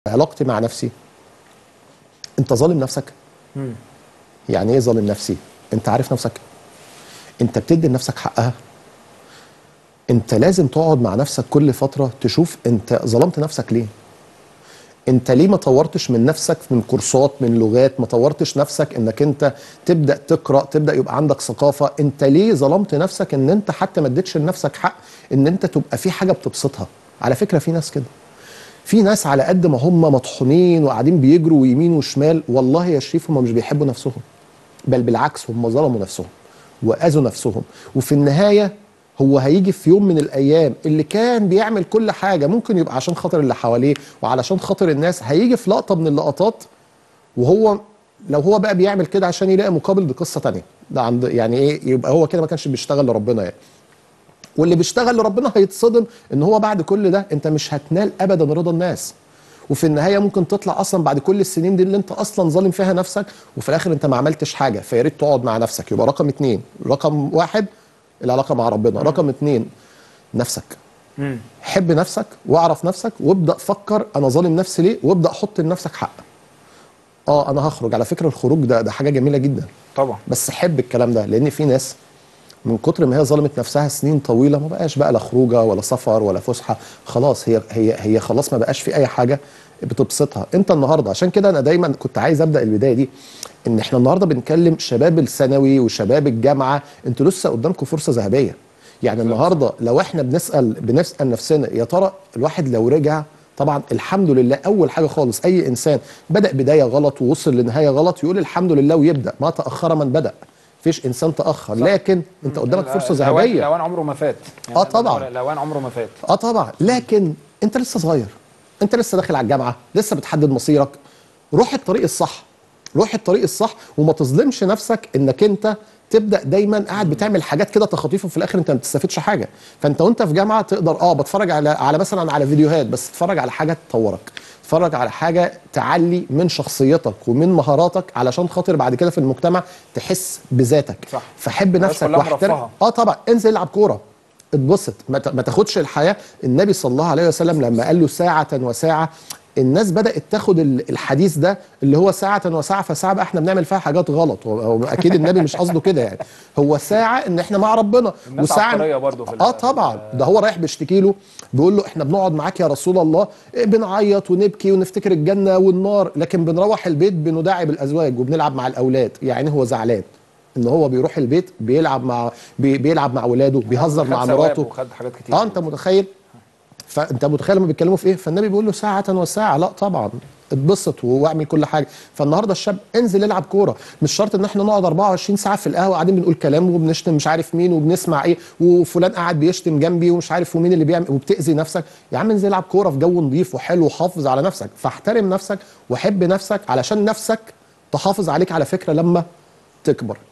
علاقتي مع نفسي انت ظالم نفسك مم. يعني ايه ظالم نفسي انت عارف نفسك انت بتدي لنفسك حقها انت لازم تقعد مع نفسك كل فتره تشوف انت ظلمت نفسك ليه انت ليه ما طورتش من نفسك من كورسات من لغات ما طورتش نفسك انك انت تبدا تقرا تبدا يبقى عندك ثقافه انت ليه ظلمت نفسك ان انت حتى ما اديتش لنفسك حق ان انت تبقى في حاجه بتبسطها على فكره في ناس كده في ناس على قد ما هم مطحونين وقاعدين بيجروا يمين وشمال والله يا شريف هم مش بيحبوا نفسهم بل بالعكس هم ظلموا نفسهم واذوا نفسهم وفي النهايه هو هيجي في يوم من الايام اللي كان بيعمل كل حاجه ممكن يبقى عشان خاطر اللي حواليه وعلشان خاطر الناس هيجي في لقطه من اللقطات وهو لو هو بقى بيعمل كده عشان يلاقي مقابل دي قصه تانية ده عند يعني ايه يبقى هو كده ما كانش بيشتغل لربنا يعني واللي بيشتغل لربنا هيتصدم ان هو بعد كل ده انت مش هتنال ابدا رضا الناس وفي النهايه ممكن تطلع اصلا بعد كل السنين دي اللي انت اصلا ظالم فيها نفسك وفي الاخر انت ما عملتش حاجه فيا ريت تقعد مع نفسك يبقى رقم اتنين رقم واحد العلاقه مع ربنا رقم اتنين نفسك مم. حب نفسك واعرف نفسك وابدا فكر انا ظالم نفسي ليه وابدا حط لنفسك حق اه انا هخرج على فكره الخروج ده ده حاجه جميله جدا طبعا بس حب الكلام ده لان في ناس من كتر ما هي ظلمت نفسها سنين طويله ما بقاش بقى لا خروجه ولا سفر ولا فسحه خلاص هي هي هي خلاص ما بقاش في اي حاجه بتبسطها انت النهارده عشان كده انا دايما كنت عايز ابدا البدايه دي ان احنا النهارده بنكلم شباب الثانوي وشباب الجامعه انتوا لسه قدامكم فرصه ذهبيه يعني النهارده لو احنا بنسال بنسال نفسنا يا ترى الواحد لو رجع طبعا الحمد لله اول حاجه خالص اي انسان بدا بدايه غلط ووصل لنهايه غلط يقول الحمد لله ويبدا ما تاخر من بدا فيش انسان تاخر لكن انت قدامك فرصه الأوان- ذهبيه الاوان عمره ما فات آه طبعاً. الاوان عمره ما فات اه طبعا لكن انت لسه صغير انت لسه داخل على الجامعه لسه بتحدد مصيرك روح الطريق الصح روح الطريق الصح وما تظلمش نفسك انك انت تبدا دايما قاعد بتعمل حاجات كده تخاطيف وفي الاخر انت ما بتستفدش حاجه فانت وانت في جامعه تقدر اه بتفرج على على مثلا على فيديوهات بس تتفرج على حاجه تطورك تتفرج على حاجه تعلي من شخصيتك ومن مهاراتك علشان خاطر بعد كده في المجتمع تحس بذاتك صح. فحب الناس نفسك كلها واحترم مرفهة. اه طبعا انزل العب كوره اتبسط ما ت- ما تاخدش الحياه النبي صلى الله عليه وسلم لما قال له ساعه وساعه الناس بدات تاخد ال- الحديث ده اللي هو ساعه وساعه فساعه بقى احنا بنعمل فيها حاجات غلط هو- هو اكيد النبي مش قصده كده يعني هو ساعه ان احنا مع ربنا الناس عبقرية برضه في ال- اه طبعا ده هو رايح بيشتكي له بيقول له احنا بنقعد معاك يا رسول الله إيه بنعيط ونبكي ونفتكر الجنه والنار لكن بنروح البيت بنداعب الازواج وبنلعب مع الاولاد يعني هو زعلان ان هو بيروح البيت بيلعب مع بي بيلعب مع ولاده بيهزر مع خد ثواب مراته وخد حاجات كتير اه انت متخيل فانت متخيل لما بيتكلموا في ايه فالنبي بيقول له ساعه وساعه لا طبعا اتبسط واعمل كل حاجه فالنهارده الشاب انزل العب كوره مش شرط ان احنا نقعد 24 ساعه في القهوه قاعدين بنقول كلام وبنشتم مش عارف مين وبنسمع ايه وفلان قاعد بيشتم جنبي ومش عارف ومين اللي بيعمل وبتاذي نفسك يا عم انزل العب كوره في جو نظيف وحلو وحافظ على نفسك فاحترم نفسك وحب نفسك علشان نفسك تحافظ عليك على فكره لما تكبر